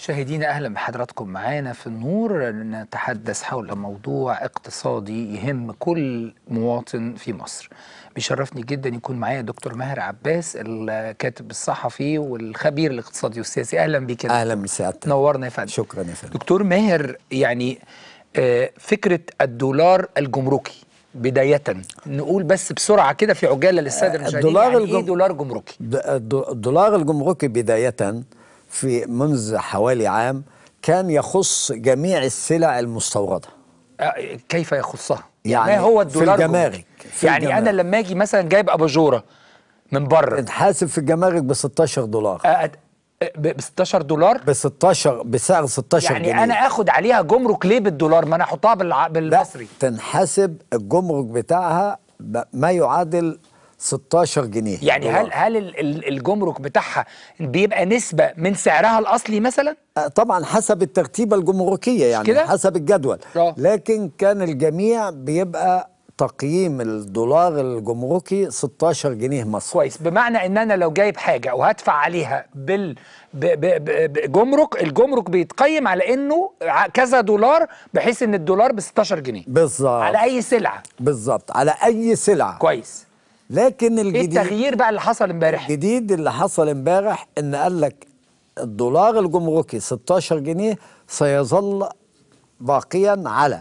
مشاهدينا اهلا بحضراتكم معانا في النور نتحدث حول موضوع اقتصادي يهم كل مواطن في مصر بيشرفني جدا يكون معايا دكتور ماهر عباس الكاتب الصحفي والخبير الاقتصادي والسياسي اهلا بيك يا دكتور. اهلا بسعادتك نورنا يا فندم شكرا يا فندم دكتور ماهر يعني آه، فكره الدولار الجمركي بداية نقول بس بسرعة كده في عجالة للسادة المشاهدين الدولار يعني الجم- ايه دولار جمركي؟ د- الد- الدولار الجمركي بداية في منذ حوالي عام كان يخص جميع السلع المستوردة آه، كيف يخصها؟ يعني ما هو في الدولار الجمارك، جمركي؟ في يعني انا الجمارك. لما اجي مثلا جايب اباجوره من بره تحاسب في الجمارك ب 16 دولار آه، آه، ب 16 دولار ب 16 بسعر 16 يعني جنيه انا اخد عليها جمرك ليه بالدولار ما انا احطها بالع... لا بالمصري تنحسب الجمرك بتاعها ب- ما يعادل 16 جنيه يعني هل دولار. هل ال- ال- الجمرك بتاعها بيبقى نسبة من سعرها الأصلي مثلا؟ آه، طبعا حسب الترتيبة الجمركية يعني كده؟ حسب الجدول آه. لكن كان الجميع بيبقى تقييم الدولار الجمركي 16 جنيه مصري كويس بمعنى ان انا لو جايب حاجة وهدفع عليها بال ب... ب... ب... بجمرك الجمرك بيتقيم على انه ع- كذا دولار بحيث ان الدولار ب 16 جنيه بالظبط على اي سلعة بالظبط على اي سلعه كويس لكن ايه الجديد التغيير بقى اللي حصل امبارح؟ الجديد اللي حصل امبارح ان قال لك الدولار الجمركي 16 جنيه سيظل باقيا على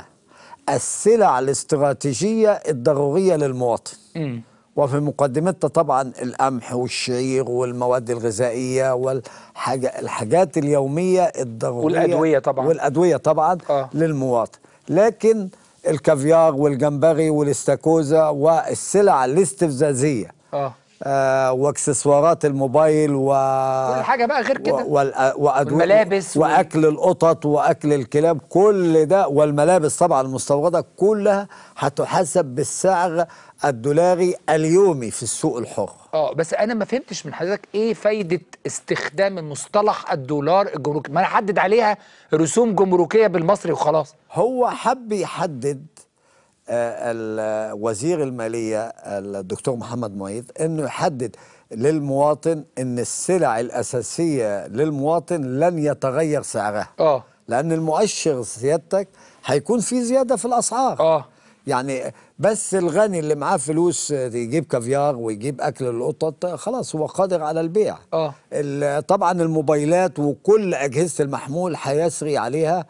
السلع الاستراتيجية الضرورية للمواطن مم. وفي مقدمتها طبعا القمح والشعير والمواد الغذائية والحاجة الحاجات اليومية الضرورية والأدوية طبعاً. والأدوية طبعا آه. للمواطن لكن الكافيار والجمبري والاستاكوزا والسلع الاستفزازية اه آه واكسسوارات الموبايل و كل حاجة بقى غير كده. و... والأ- وأدوية والملابس وال- واكل القطط واكل الكلاب كل ده والملابس طبعا المستورده كلها هتحاسب بالسعر الدولاري اليومي في السوق الحر اه بس انا ما فهمتش من حضرتك ايه فايده استخدام مصطلح الدولار الجمركي ما انا احدد عليها رسوم جمركيه بالمصري وخلاص هو حب يحدد آه، ال- وزير المالية الدكتور محمد معيد انه يحدد للمواطن ان السلع الاساسية للمواطن لن يتغير سعرها اه لان المؤشر سيادتك هيكون في زيادة في الاسعار اه يعني بس الغني اللي معاه فلوس يجيب كافيار ويجيب اكل القطط خلاص هو قادر على البيع آه. ال- طبعا الموبايلات وكل اجهزه المحمول هيسري عليها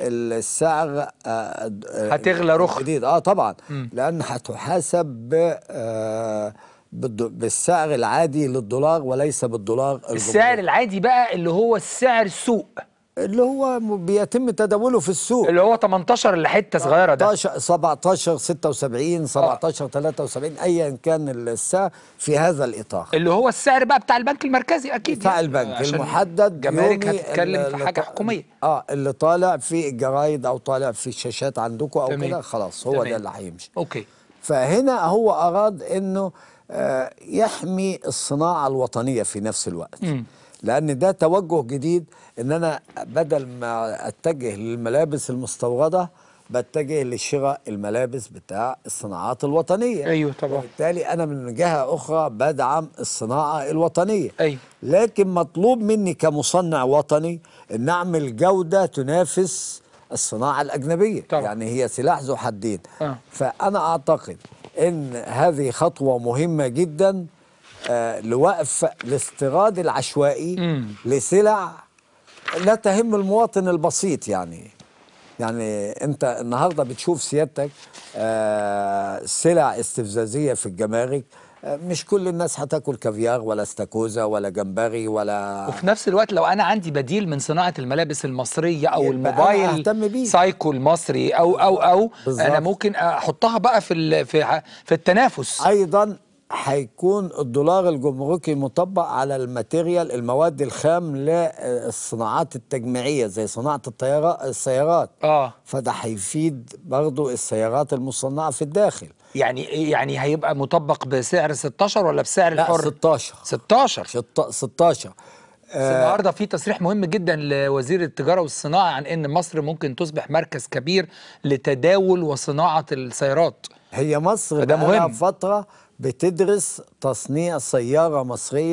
السعر آه، د- آه، هتغلى رخ. جديد اه طبعا لان هتحاسب ب آه، بالد- بالسعر العادي للدولار وليس بالدولار السعر الجمهوري. العادي بقى اللي هو السعر السوق اللي هو م- بيتم تداوله في السوق اللي هو 18 اللي حته صغيره ده 17 17 76 17 73 ايا كان السعر في هذا الاطار اللي هو السعر بقى بتاع البنك المركزي اكيد بتاع يعني. البنك عشان المحدد جمارك يومي هتتكلم اللي- في حاجه اللي- حكوميه اه اللي طالع في الجرايد او طالع في الشاشات عندكم او تمام. كده خلاص هو تمام. ده اللي هيمشي اوكي فهنا هو اراد انه آه يحمي الصناعه الوطنيه في نفس الوقت مم. لان ده توجه جديد ان انا بدل ما اتجه للملابس المستورده بتجه لشراء الملابس بتاع الصناعات الوطنيه أيوة طبعا. وبالتالي انا من جهه اخرى بدعم الصناعه الوطنيه أيوة. لكن مطلوب مني كمصنع وطني ان اعمل جوده تنافس الصناعه الاجنبيه طبعا. يعني هي سلاح ذو حدين آه. فانا اعتقد ان هذه خطوه مهمه جدا آه لوقف الاستيراد العشوائي مم. لسلع لا تهم المواطن البسيط يعني يعني انت النهارده بتشوف سيادتك آه سلع استفزازيه في الجمارك آه مش كل الناس هتاكل كافيار ولا استاكوزا ولا جمبري ولا وفي نفس الوقت لو انا عندي بديل من صناعه الملابس المصريه او يبقى الموبايل أنا أهتم بيه. سايكو المصري او او او بالظبط. انا ممكن احطها بقى في ال- في ح- في التنافس ايضا هيكون الدولار الجمركي مطبق على الماتيريال المواد الخام للصناعات التجميعيه زي صناعه الطيارات السيارات اه فده هيفيد برضو السيارات المصنعه في الداخل يعني يعني هيبقى مطبق بسعر 16 ولا بسعر لا الحر 16 16 شط- 16 بس آه النهارده في تصريح مهم جدا لوزير التجاره والصناعه عن ان مصر ممكن تصبح مركز كبير لتداول وصناعه السيارات هي مصر فده بقالها مهم. فتره بتدرس تصنيع سياره مصريه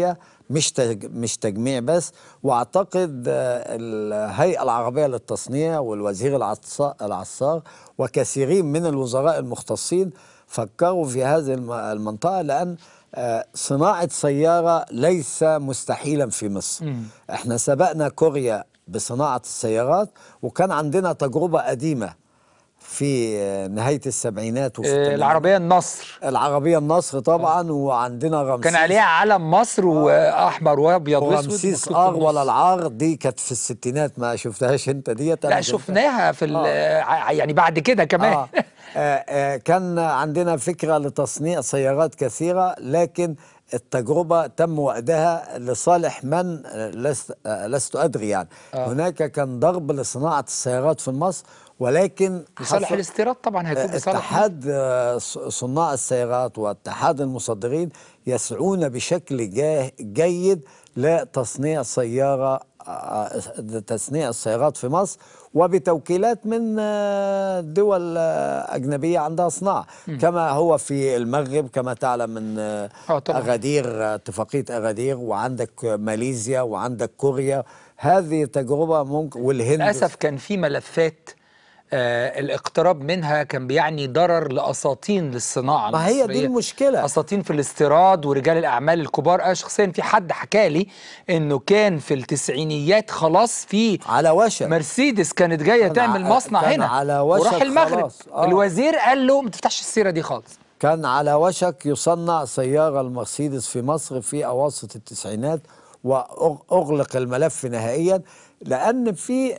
مش تج- مش تجميع بس واعتقد آه، الهيئه العربيه للتصنيع والوزير العصا- العصار وكثيرين من الوزراء المختصين فكروا في هذه الم- المنطقه لان آه، صناعه سياره ليس مستحيلا في مصر احنا سبقنا كوريا بصناعه السيارات وكان عندنا تجربه قديمه في آه، نهايه السبعينات وفي آه، الثمانينات. العربيه النصر العربيه النصر طبعا وعندنا رمسيس كان عليها علم مصر واحمر وابيض واسود ورمسيس مكتوب في ار ولا النص. العار دي كانت في الستينات ما شفتهاش انت ديت أنا لا شفتها. شفناها في ال- ع- يعني بعد كده كمان آه. آه آه كان عندنا فكرة لتصنيع سيارات كثيرة لكن التجربة تم وقتها لصالح من آه، لست, آه لست أدري يعني آه. هناك كان ضرب لصناعة السيارات في مصر ولكن لصالح حصل- الاستيراد طبعا هيكون لصالح اتحاد آه، ص- صناع السيارات واتحاد المصدرين يسعون بشكل جا- جيد لتصنيع سيارة آه، تصنيع السيارات في مصر وبتوكيلات من آه، دول آه، أجنبية عندها صناعة كما هو في المغرب كما تعلم من آه، آه، طبعاً. أغادير آه، اتفاقية أغادير وعندك ماليزيا وعندك كوريا هذه تجربة ممكن والهند للاسف كان في ملفات آه الاقتراب منها كان بيعني ضرر لاساطين للصناعه ما هي دي المصرية. المشكلة. اساطين في الاستيراد ورجال الاعمال الكبار انا شخصيا في حد حكى لي انه كان في التسعينيات خلاص في على وشك مرسيدس كانت جايه كان تعمل ع- مصنع كان هنا على وشك وراح المغرب خلاص. آه. الوزير قال له ما تفتحش السيره دي خالص كان على وشك يصنع سيارة المرسيدس في مصر في أواسط التسعينات وأغلق الملف نهائيا لأن في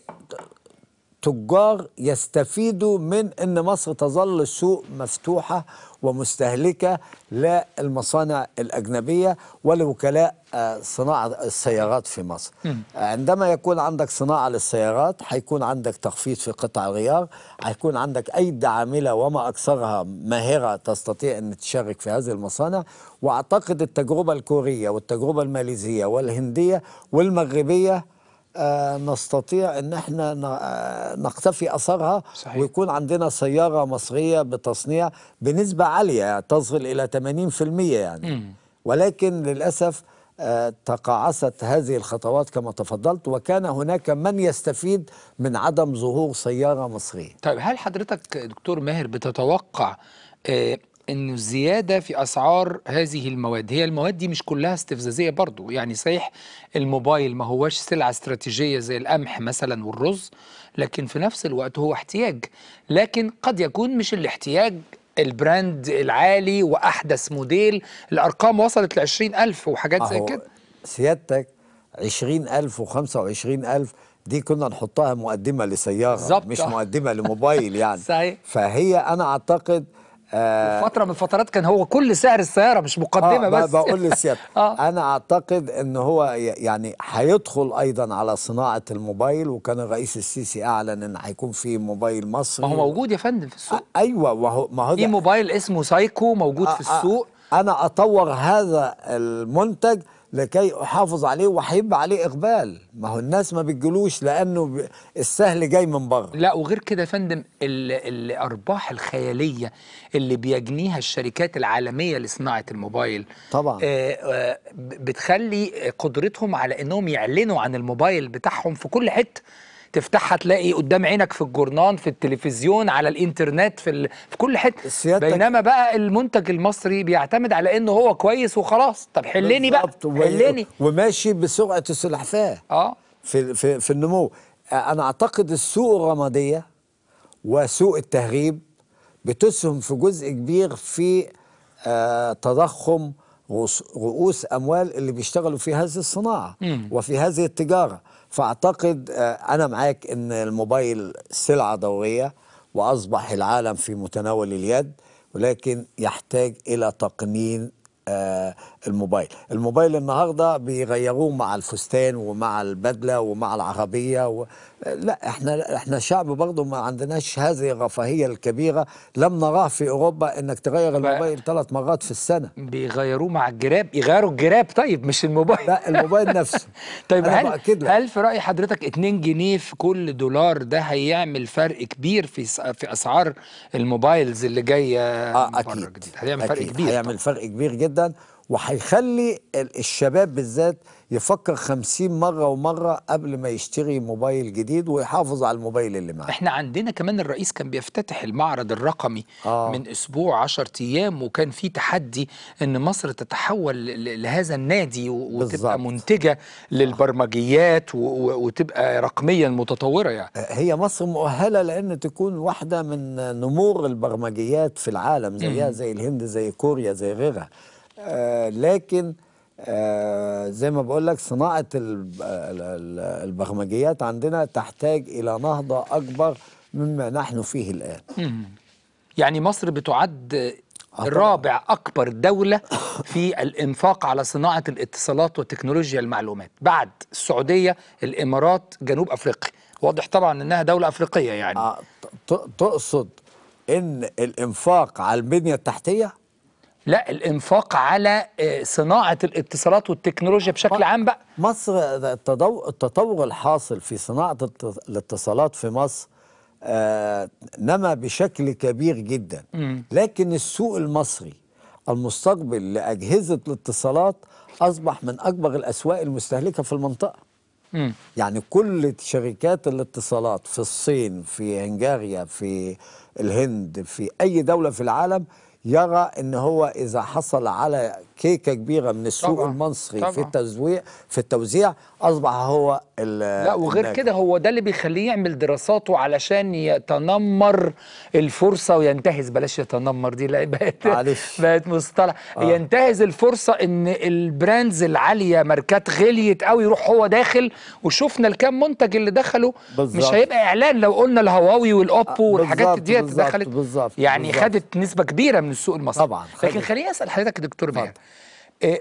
تجار يستفيدوا من أن مصر تظل السوق مفتوحة ومستهلكة للمصانع الأجنبية ولوكلاء آه، صناعة السيارات في مصر عندما يكون عندك صناعة للسيارات هيكون عندك تخفيض في قطع الغيار هيكون عندك أيدي عاملة وما أكثرها ماهرة تستطيع أن تشارك في هذه المصانع وأعتقد التجربة الكورية والتجربة الماليزية والهندية والمغربية آه، نستطيع ان احنا ن- آه، نقتفي اثرها صحيح. ويكون عندنا سياره مصريه بتصنيع بنسبه عاليه تصل الى 80% يعني ولكن للاسف آه، تقاعست هذه الخطوات كما تفضلت وكان هناك من يستفيد من عدم ظهور سياره مصريه طيب هل حضرتك دكتور ماهر بتتوقع آه انه الزياده في اسعار هذه المواد هي المواد دي مش كلها استفزازيه برضو يعني صحيح الموبايل ما هوش سلعه استراتيجيه زي القمح مثلا والرز لكن في نفس الوقت هو احتياج لكن قد يكون مش الاحتياج البراند العالي واحدث موديل الارقام وصلت ل 20000 وحاجات زي أهو كده سيادتك 20000 و25000 دي كنا نحطها مقدمه لسياره بالظبط، مش آه. مقدمه لموبايل يعني صحيح. فهي انا اعتقد آه فتره من الفترات كان هو كل سعر السياره مش مقدمه آه بس ب- بقول لسيادتك آه. انا اعتقد ان هو ي- يعني هيدخل ايضا على صناعه الموبايل وكان الرئيس السيسي اعلن ان هيكون في موبايل مصري ما هو موجود يا فندم في السوق آه ايوه وهو ما هو في ده- موبايل اسمه سايكو موجود في آه، آه، السوق انا اطور هذا المنتج لكي احافظ عليه وهيبقى عليه اقبال ما هو الناس ما بتجلوش لانه ب- السهل جاي من بره لا وغير كده يا فندم ال- الارباح الخياليه اللي بيجنيها الشركات العالميه لصناعه الموبايل طبعاً. آه، آه، ب- بتخلي قدرتهم على انهم يعلنوا عن الموبايل بتاعهم في كل حته تفتحها تلاقي قدام عينك في الجورنال في التلفزيون على الانترنت في ال... في كل حته سيادتك- بينما بقى المنتج المصري بيعتمد على انه هو كويس وخلاص طب حلني بقى بالظبط، و- حلني وماشي بسرعه السلحفاه اه في في في النمو انا اعتقد السوق الرماديه وسوق التهريب بتسهم في جزء كبير في آه، تضخم رؤوس- رؤوس اموال اللي بيشتغلوا في هذه الصناعه وفي هذه التجاره فاعتقد آه، انا معاك ان الموبايل سلعه دوريه واصبح العالم في متناول اليد ولكن يحتاج الى تقنين آه، الموبايل الموبايل النهارده بيغيروه مع الفستان ومع البدله ومع العربيه و... لا احنا احنا شعب برضه ما عندناش هذه الرفاهيه الكبيره لم نراه في اوروبا انك تغير الموبايل ثلاث مرات في السنه بيغيروه مع الجراب يغيروا الجراب طيب مش الموبايل لا الموبايل نفسه طيب أنا هل بأكد لك. هل في رأي حضرتك 2 جنيه في كل دولار ده هيعمل فرق كبير في س- في اسعار الموبايلز اللي جايه اه من بره اكيد جديد هيعمل فرق أكيد. كبير هيعمل فرق كبير جدا وهيخلي ال- الشباب بالذات يفكر خمسين مرة ومرة قبل ما يشتري موبايل جديد ويحافظ على الموبايل اللي معاه احنا عندنا كمان الرئيس كان بيفتتح المعرض الرقمي آه. من اسبوع 10 ايام وكان في تحدي ان مصر تتحول ل- لهذا النادي و- وتبقى بالظبط. منتجه للبرمجيات و- و- وتبقى رقميا متطوره يعني هي مصر مؤهلة لأن تكون واحدة من نمور البرمجيات في العالم زيها زي الهند زي كوريا زي غيرها آه لكن آه زي ما بقول لك صناعة الب- ال- ال- البرمجيات عندنا تحتاج إلى نهضة أكبر مما نحن فيه الآن يعني مصر بتعد طبعاً. رابع أكبر دولة في الإنفاق على صناعة الاتصالات وتكنولوجيا المعلومات بعد السعودية الإمارات جنوب أفريقيا واضح طبعا إنها دولة أفريقية يعني آه ت- تقصد إن الإنفاق على البنية التحتية لا الإنفاق على آه، صناعة الاتصالات والتكنولوجيا بشكل عام بقى مصر التضو- التطور الحاصل في صناعة الت- الاتصالات في مصر آه، نما بشكل كبير جدا لكن السوق المصري المستقبل لأجهزة الاتصالات أصبح من أكبر الأسواق المستهلكة في المنطقة مم. يعني كل شركات الاتصالات في الصين في هنغاريا في الهند في أي دولة في العالم يرى ان هو اذا حصل على كيكه كبيره من السوق طبعاً، المصري طبعاً. في التزويق في التوزيع اصبح هو لا وغير كده هو ده اللي بيخليه يعمل دراساته علشان يتنمر الفرصه وينتهز بلاش يتنمر دي لا بقت معلش. بقت مصطلح آه. ينتهز الفرصه ان البراندز العاليه ماركات غليت قوي يروح هو داخل وشفنا الكام منتج اللي دخلوا مش بالظبط. هيبقى اعلان لو قلنا الهواوي والاوبو آه، والحاجات بالظبط، ديت بالظبط، دخلت بالظبط، يعني بالظبط. خدت نسبه كبيره من السوق المصري طبعاً، لكن خدت. خليني اسال حضرتك يا دكتور ماهر اتفضل. إيه،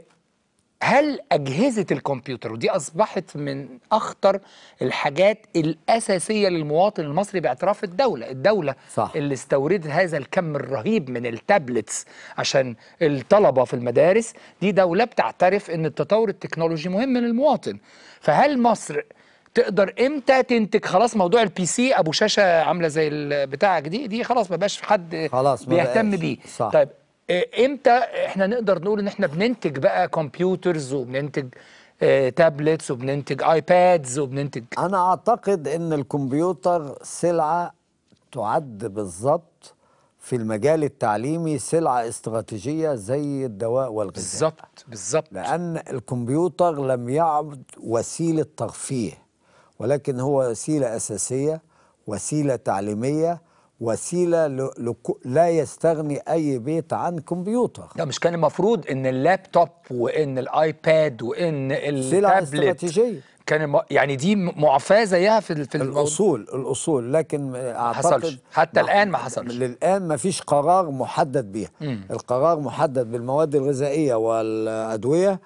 هل أجهزة الكمبيوتر ودي أصبحت من أخطر الحاجات الأساسية للمواطن المصري باعتراف الدولة الدولة صح. اللي استوردت هذا الكم الرهيب من التابلتس عشان الطلبة في المدارس دي دولة بتعترف أن التطور التكنولوجي مهم للمواطن فهل مصر تقدر امتى تنتج خلاص موضوع البي سي ابو شاشه عامله زي ال- بتاعك دي دي خلاص ما بقاش حد خلاص ما بيهتم بقاش. بيه صح. طيب إيه، امتى احنا نقدر نقول ان احنا بننتج بقى كمبيوترز وبننتج آه، تابلتس وبننتج ايبادز وبننتج انا اعتقد ان الكمبيوتر سلعه تعد بالظبط في المجال التعليمي سلعه استراتيجيه زي الدواء والغذاء بالظبط بالظبط لأن الكمبيوتر لم يعد وسيلة ترفيه ولكن هو وسيلة أساسية وسيلة تعليمية وسيلة ل... لك... لا يستغني أي بيت عن كمبيوتر ده مش كان المفروض ان اللابتوب وان الايباد وان سلعة التابلت استراتيجية كان الم- يعني دي م- معفاه زيها في ال- في الموضوع الأصول الأصول لكن حصلش. أعتقد حتى الآن ما حصلش. للآن ما فيش قرار محدد بيها القرار محدد بالمواد الغذائية والأدوية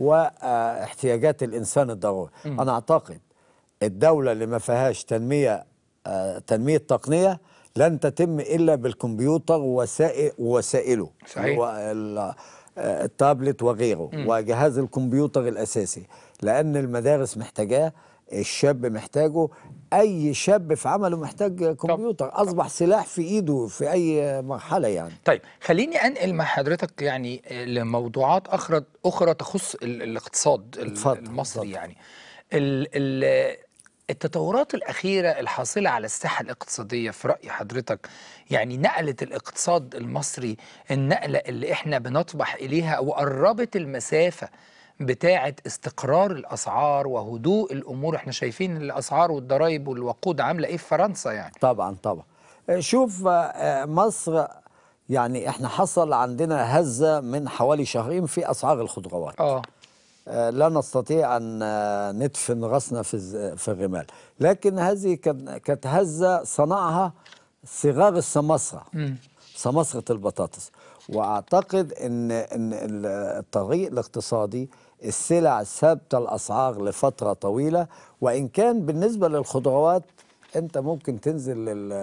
واحتياجات الإنسان الضروري أنا أعتقد الدولة اللي ما فيهاش تنمية آه، تنمية تقنية لن تتم إلا بالكمبيوتر وسائل وسائله صحيح. اللي هو ال- آه، التابلت وغيره وجهاز الكمبيوتر الأساسي لأن المدارس محتاجاه الشاب محتاجه أي شاب في عمله محتاج كمبيوتر أصبح سلاح في إيده في أي مرحلة يعني طيب خليني انقل مع حضرتك يعني آه، لموضوعات اخرى اخرى تخص ال- الاقتصاد ال- اتفضل، المصري اتفضل. يعني ال ال التطورات الأخيرة الحاصلة على الساحة الاقتصادية في رأي حضرتك يعني نقلت الاقتصاد المصري النقلة اللي احنا بنطمح إليها وقربت المسافة بتاعة استقرار الأسعار وهدوء الأمور احنا شايفين الأسعار والضرائب والوقود عاملة إيه في فرنسا يعني طبعا طبعا آه، شوف آه، مصر يعني احنا حصل عندنا هزة من حوالي شهرين في أسعار الخضروات آه آه، لا نستطيع أن آه، ندفن رأسنا في الز- في الرمال لكن هذه كان- كانت هزة صنعها صغار السماسرة سماسرة البطاطس وأعتقد أن أن ال- الطريق الاقتصادي السلع ثابتة الأسعار لفترة طويلة وإن كان بالنسبة للخضروات أنت ممكن تنزل لل-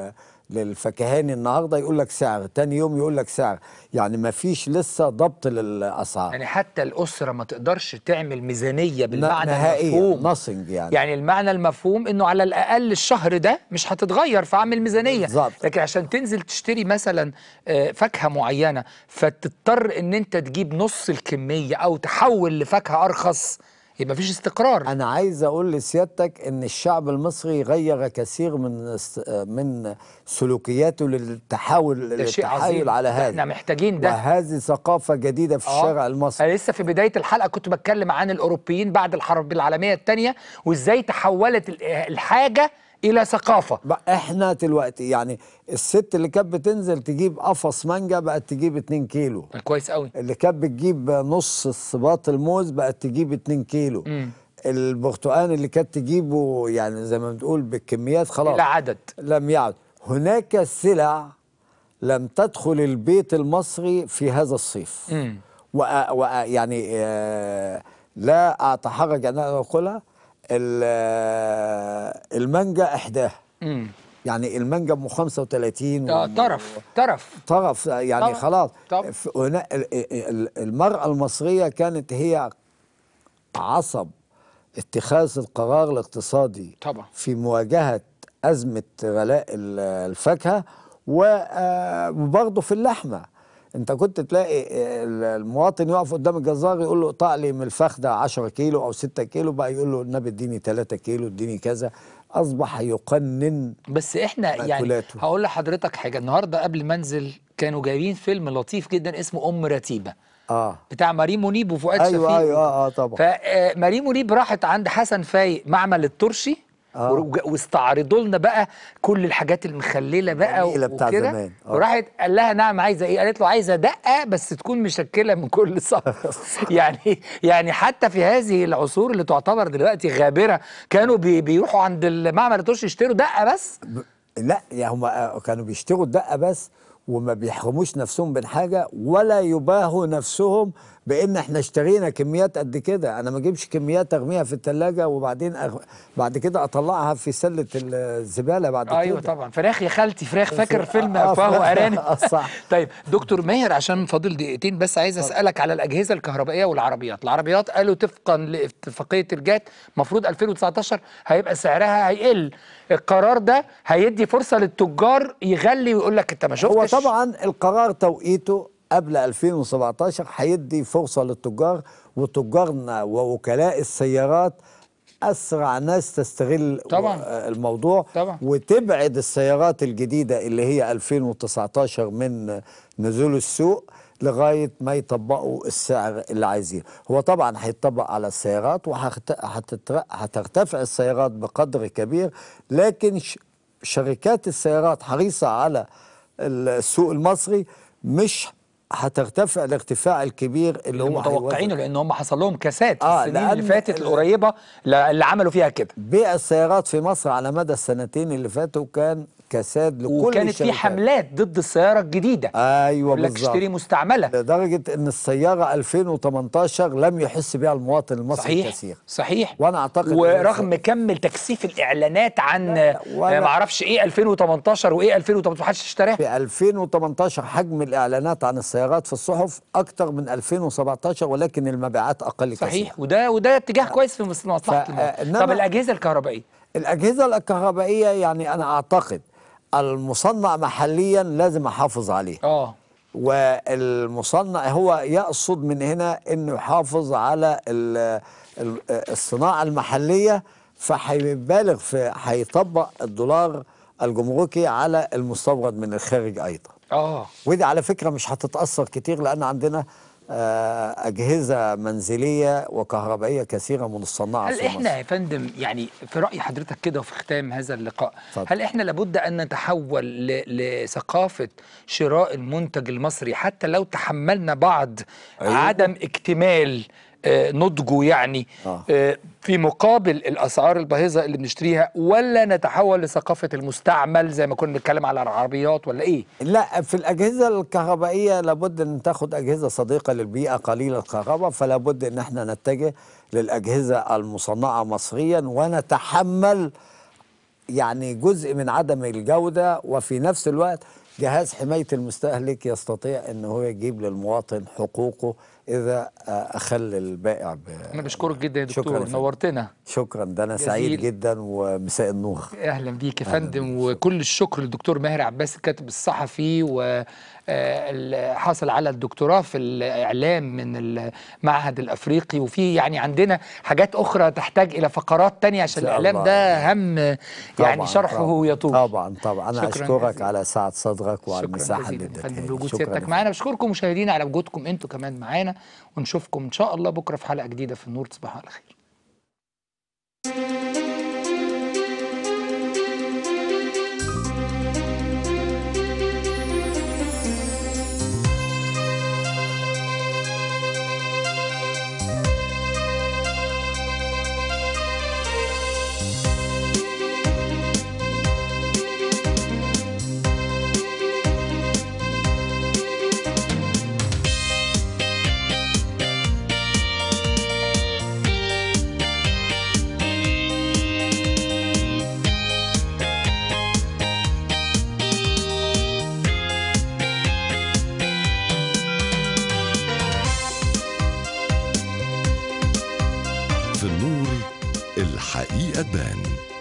للفكهاني النهارده يقول لك سعر تاني يوم يقول لك سعر يعني ما فيش لسه ضبط للاسعار يعني حتى الاسره ما تقدرش تعمل ميزانيه بالمعنى نهائيا المفهوم نصنج يعني يعني المعنى المفهوم انه على الاقل الشهر ده مش هتتغير فاعمل ميزانيه بالظبط. لكن عشان تنزل تشتري مثلا آه، فاكهه معينه فتضطر ان انت تجيب نص الكميه او تحول لفاكهه ارخص يبقى مفيش استقرار انا عايز اقول لسيادتك ان الشعب المصري غير كثير من است- من سلوكياته للتحول ده شيء عظيم للتحايل على ده هذا احنا محتاجين ده وهذه ثقافه جديده في آه. الشارع المصري انا لسه في بدايه الحلقه كنت بتكلم عن الاوروبيين بعد الحرب العالميه الثانيه وازاي تحولت ال- الحاجه الى ثقافه بقى احنا دلوقتي يعني الست اللي كانت بتنزل تجيب قفص مانجا بقت تجيب 2 كيلو كويس قوي اللي كانت بتجيب نص الصباط الموز بقت تجيب 2 كيلو مم. البرتقال اللي كانت تجيبه يعني زي ما بنقول بالكميات خلاص الى عدد لم يعد هناك سلع لم تدخل البيت المصري في هذا الصيف مم. وأ وأ يعني آه لا أتحرج أن أنا أقولها ال- آه، المانجا إحداها مم. يعني المانجا ام 35 آه، وأم- طرف طرف طرف يعني طبعا، خلاص طبعا. ف- هنا ال- ال- المرأة المصرية كانت هي عصب اتخاذ القرار الاقتصادي طبعا. في مواجهة أزمة غلاء ال- الفاكهة و- آه، وبرضه في اللحمة انت كنت تلاقي ال- المواطن يقف قدام الجزار يقول له اقطع لي من الفخ ده 10 كيلو او 6 كيلو بقى يقول له النبي اديني 3 كيلو اديني كذا اصبح يقنن بس احنا يعني مأكولاته. هقول لحضرتك حاجه النهارده قبل ما انزل كانوا جايبين فيلم لطيف جدا اسمه ام رتيبه اه بتاع ماري منيب وفؤاد ايوه شفيق ايوه اه, آه طبعا فماري منيب راحت عند حسن فايق معمل الترشي آه. ورج- واستعرضوا لنا بقى كل الحاجات المخلله بقى الجميلة بتاع وكده زمان. آه. وراحت قال لها نعم عايزه ايه قالت له عايزه دقه بس تكون مشكله من كل صف يعني يعني حتى في هذه العصور اللي تعتبر دلوقتي غابره كانوا بي بيروحوا عند المعمل الترشي يشتروا دقه بس ب- لا يعني هم كانوا بيشتروا الدقه بس وما بيحرموش نفسهم من حاجه ولا يباهوا نفسهم بان احنا اشترينا كميات قد كده انا ما اجيبش كميات ارميها في الثلاجه وبعدين أغ... بعد كده اطلعها في سله الزباله بعد ايوه كده طبعا فراخ يا خالتي فراخ فاكر فيلم آه، فهو فراخ. ارانب آه، صح. طيب دكتور ماهر عشان فاضل دقيقتين بس عايز اسالك على الاجهزه الكهربائيه والعربيات العربيات قالوا طبقا لاتفاقيه الجات المفروض 2019 هيبقى سعرها هيقل القرار ده هيدي فرصه للتجار يغلي ويقول لك انت ما شفتش هو طبعا القرار توقيته قبل 2017 هيدي فرصه للتجار وتجارنا ووكلاء السيارات اسرع ناس تستغل طبعاً. آه، الموضوع طبعاً. وتبعد السيارات الجديده اللي هي 2019 من نزول السوق لغايه ما يطبقوا السعر اللي عايزينه هو طبعا هيطبق على السيارات وهترتفع السيارات بقدر كبير لكن ش- شركات السيارات حريصه على السوق المصري مش هترتفع الارتفاع الكبير اللي اللي هو متوقعينه لان هم حصل لهم كساد في آه، السنين اللي لأن- فاتت القريبه اللي عملوا فيها كده بيع السيارات في مصر على مدى السنتين اللي فاتوا كان كساد لكل وكانت في الشركات. حملات ضد السياره الجديده ايوه يقول لك بالظبط اشتري مستعمله لدرجه ان السياره 2018 لم يحس بها المواطن المصري صحيح كثير صحيح وانا اعتقد ورغم كم تكثيف الاعلانات عن لا، ولا- آه، معرفش ايه 2018 وايه 2018 محدش اشتراها في 2018 حجم الاعلانات عن السيارات في الصحف اكتر من 2017 ولكن المبيعات اقل كثير صحيح وده وده اتجاه كويس في مصلحه فا- المواطن. إنما- طب الاجهزه الكهربائيه الأجهزة الكهربائية يعني أنا أعتقد المصنع محليا لازم أحافظ عليه اه والمصنع هو يقصد من هنا أنه يحافظ على ال- ال- الصناعة المحلية فهيبالغ في هيطبق الدولار الجمركي على المستورد من الخارج أيضا اه ودي على فكرة مش هتتأثر كتير لأن عندنا آه، أجهزة منزلية وكهربائية كثيرة مصنعة هل في احنا مصر يا فندم يعني في راي حضرتك كده وفي ختام هذا اللقاء اتفضل. هل احنا لابد ان نتحول ل- لثقافه شراء المنتج المصري حتى لو تحملنا بعض أيوة. عدم اكتمال آه، نضجه يعني آه. آه، في مقابل الاسعار الباهظه اللي بنشتريها ولا نتحول لثقافه المستعمل زي ما كنا بنتكلم على العربيات ولا ايه؟ لا في الأجهزة الكهربائية لابد أن تاخد أجهزة صديقة للبيئة قليلة الكهرباء فلا بد أن احنا نتجه للأجهزة المصنعة مصريا ونتحمل يعني جزء من عدم الجودة وفي نفس الوقت جهاز حماية المستهلك يستطيع ان هو يجيب للمواطن حقوقه اذا آه، اخل البائع ب... انا بشكرك جدا يا شكراً دكتور يا فندم. نورتنا شكرا ده انا جزيل. سعيد جدا ومساء النور اهلا بيك يا أهلاً فندم بيك. وكل الشكر للدكتور ماهر عباس الكاتب الصحفي وحصل على الدكتوراه في الاعلام من المعهد الافريقي وفي يعني عندنا حاجات اخرى تحتاج الى فقرات تانية عشان إن شاء الاعلام الله. ده هم يعني طبعاً، شرحه طبعاً. يطول طبعا طبعا انا شكراً اشكرك جزيلاً. على سعه صدرك وعلى شكرا المساحه اللي جزيلا يا اديتها فندم لي. بوجود شكراً سيادتك يا معانا بشكركم مشاهدينا على وجودكم انتوا كمان معانا ونشوفكم ان شاء الله بكره في حلقه جديده في النور تصبحوا على خير في النور الحقيقة تبان